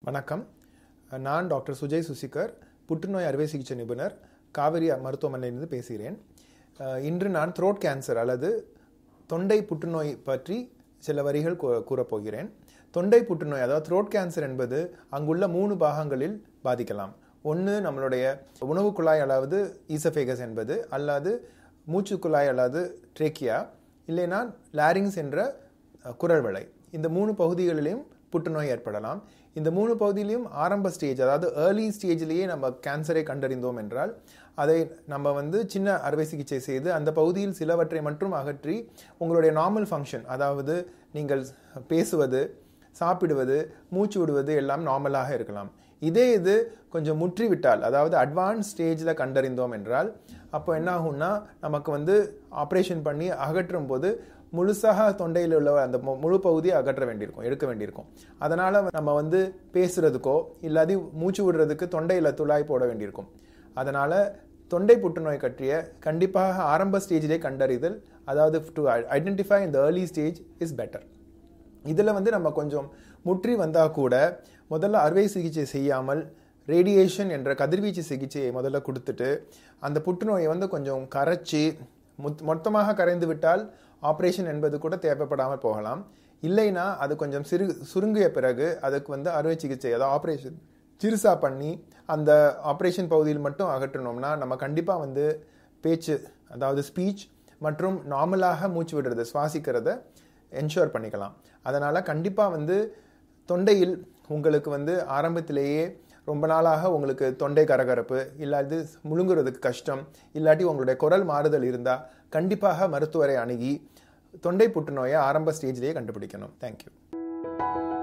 வணக்கம் நான் டாக்டர் சுஜய் சுசிகர் புற்றுநோய் அறுவை சிகிச்சை நிபுணர் காவிரி மருத்துவமனையிலிருந்து பேசுகிறேன் அஹ், இன்று நான் த்ரோட் கேன்சர் அல்லது தொண்டை புற்றுநோய் பற்றி சில வரிகள் கூ- கூறப்போகிறேன் தொண்டை புற்றுநோய் அதாவது த்ரோட் கேன்சர் என்பது அங்குள்ள மூணு பாகங்களில் பாதிக்கலாம் ஒன்று நம்மளுடைய உணவு குழாய் அதாவது ஈசபேகஸ் என்பது அல்லது மூச்சு குழாய் அல்லது ட்ரேக்கியா இல்லைனா லாரிங்ஸ் என்ற அஹ், குரல் வளை இந்த மூணு பகுதிகளிலும் புற்றுநோய் ஏற்படலாம் இந்த மூணு பகுதியிலையும் ஆரம்ப ஸ்டேஜ் அதாவது ஏர்லி ஸ்டேஜ்லேயே நம்ம கேன்சரை கண்டறிந்தோம் என்றால் அதை நம்ம வந்து சின்ன அறுவை சிகிச்சை செய்து அந்த பகுதியில் சிலவற்றை மட்டும் அகற்றி உங்களுடைய நார்மல் ஃபங்க்ஷன் அதாவது நீங்கள் பேசுவது சாப்பிடுவது மூச்சு விடுவது எல்லாம் நார்மலாக இருக்கலாம் இதே இது கொஞ்சம் முற்றிவிட்டால் அதாவது அட்வான்ஸ் ஸ்டேஜில் கண்டறிந்தோம் என்றால் அப்போ என்ன ஆகும்னா நமக்கு வந்து ஆப்ரேஷன் பண்ணி அகற்றும் போது முழுசாக தொண்டையில் உள்ள அந்த மு- முழு பகுதியை அகற்ற வேண்டியிருக்கும் எடுக்க வேண்டியிருக்கும் அதனால் நம்ம வந்து பேசுறதுக்கோ இல்லாதி மூச்சு விடுறதுக்கு தொண்டையில் துளாய் போட வேண்டியிருக்கும் அதனால் தொண்டை புற்றுநோய் பற்றிய கண்டிப்பாக ஆரம்ப ஸ்டேஜிலே கண்டறிதல் அதாவது டு ஐடென்டிஃபை இந்த ஏர்லி ஸ்டேஜ் இஸ் பெட்டர் இதில் வந்து நம்ம கொஞ்சம் முற்றி வந்தால் கூட முதல்ல அறுவை சிகிச்சை செய்யாமல் ரேடியேஷன் என்ற கதிர்வீச்சு சிகிச்சையை முதல்ல கொடுத்துட்டு அந்த புற்றுநோயை வந்து கொஞ்சம் கரைச்சி முத் மொத்தமாக கரைந்து விட்டால் ஆப்ரேஷன் என்பது கூட தேவைப்படாமல் போகலாம் இல்லைனா அது கொஞ்சம் சிறு சுருங்கிய பிறகு அதுக்கு வந்து அறுவை சிகிச்சை அதாவது ஆப்ரேஷன் சிறுசா பண்ணி அந்த ஆப்ரேஷன் பகுதியில் மட்டும் அகற்றணும்னா நம்ம கண்டிப்பாக வந்து பேச்சு அதாவது ஸ்பீச் மற்றும் நார்மலாக மூச்சு விடுறது சுவாசிக்கிறத என்ஷூர் பண்ணிக்கலாம் அதனால் கண்டிப்பாக வந்து தொண்டையில் உங்களுக்கு வந்து ஆரம்பத்திலேயே ரொம்ப நாளாக உங்களுக்கு தொண்டை கரகரப்பு இல்லாட்டி முழுங்குறதுக்கு கஷ்டம் இல்லாட்டி உங்களுடைய குரல் மாறுதல் இருந்தால் கண்டிப்பாக மருத்துவரை அணுகி தொண்டை புற்றுநோயை ஆரம்ப ஸ்டேஜ்லேயே கண்டுபிடிக்கணும் தேங்க்யூ